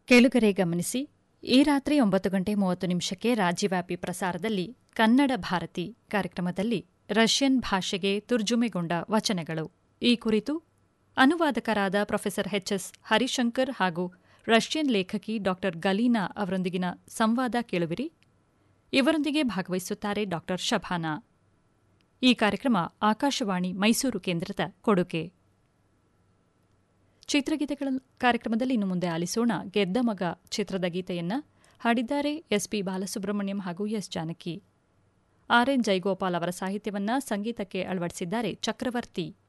ಕೇಳುಗರೆ ಗಮನಿಸಿ ಈ ರಾತ್ರಿ ಒಂಬತ್ತು ಗಂಟೆ ಮೂವತ್ತು ನಿಮಿಷಕ್ಕೆ ರಾಜ್ಯವ್ಯಾಪಿ ಪ್ರಸಾರದಲ್ಲಿ ಕನ್ನಡ ಭಾರತಿ ಕಾರ್ಯಕ್ರಮದಲ್ಲಿ ರಷ್ಯನ್ ಭಾಷೆಗೆ ತುರ್ಜುಮೆಗೊಂಡ ವಚನಗಳು ಈ ಕುರಿತು ಅನುವಾದಕರಾದ ಪ್ರೊಫೆಸರ್ ಎಚ್ಎಸ್ ಹರಿಶಂಕರ್ ಹಾಗೂ ರಷ್ಯನ್ ಲೇಖಕಿ ಡಾ ಗಲೀನಾ ಅವರೊಂದಿಗಿನ ಸಂವಾದ ಕೇಳುವಿರಿ ಇವರೊಂದಿಗೆ ಭಾಗವಹಿಸುತ್ತಾರೆ ಡಾ ಶಭಾನಾ ಈ ಕಾರ್ಯಕ್ರಮ ಆಕಾಶವಾಣಿ ಮೈಸೂರು ಕೇಂದ್ರದ ಕೊಡುಗೆ ಚಿತ್ರಗೀತೆಗಳ ಕಾರ್ಯಕ್ರಮದಲ್ಲಿ ಇನ್ನು ಮುಂದೆ ಆಲಿಸೋಣ ಗೆದ್ದ ಮಗ ಚಿತ್ರದ ಗೀತೆಯನ್ನ ಹಾಡಿದ್ದಾರೆ ಎಸ್ಪಿ ಬಾಲಸುಬ್ರಹ್ಮಣ್ಯಂ ಹಾಗೂ S Janaki R N Jaigopal ಅವರ ಸಾಹಿತ್ಯವನ್ನ ಸಂಗೀತಕ್ಕೆ ಅಳವಡಿಸಿದ್ದಾರೆ ಚಕ್ರವರ್ತಿ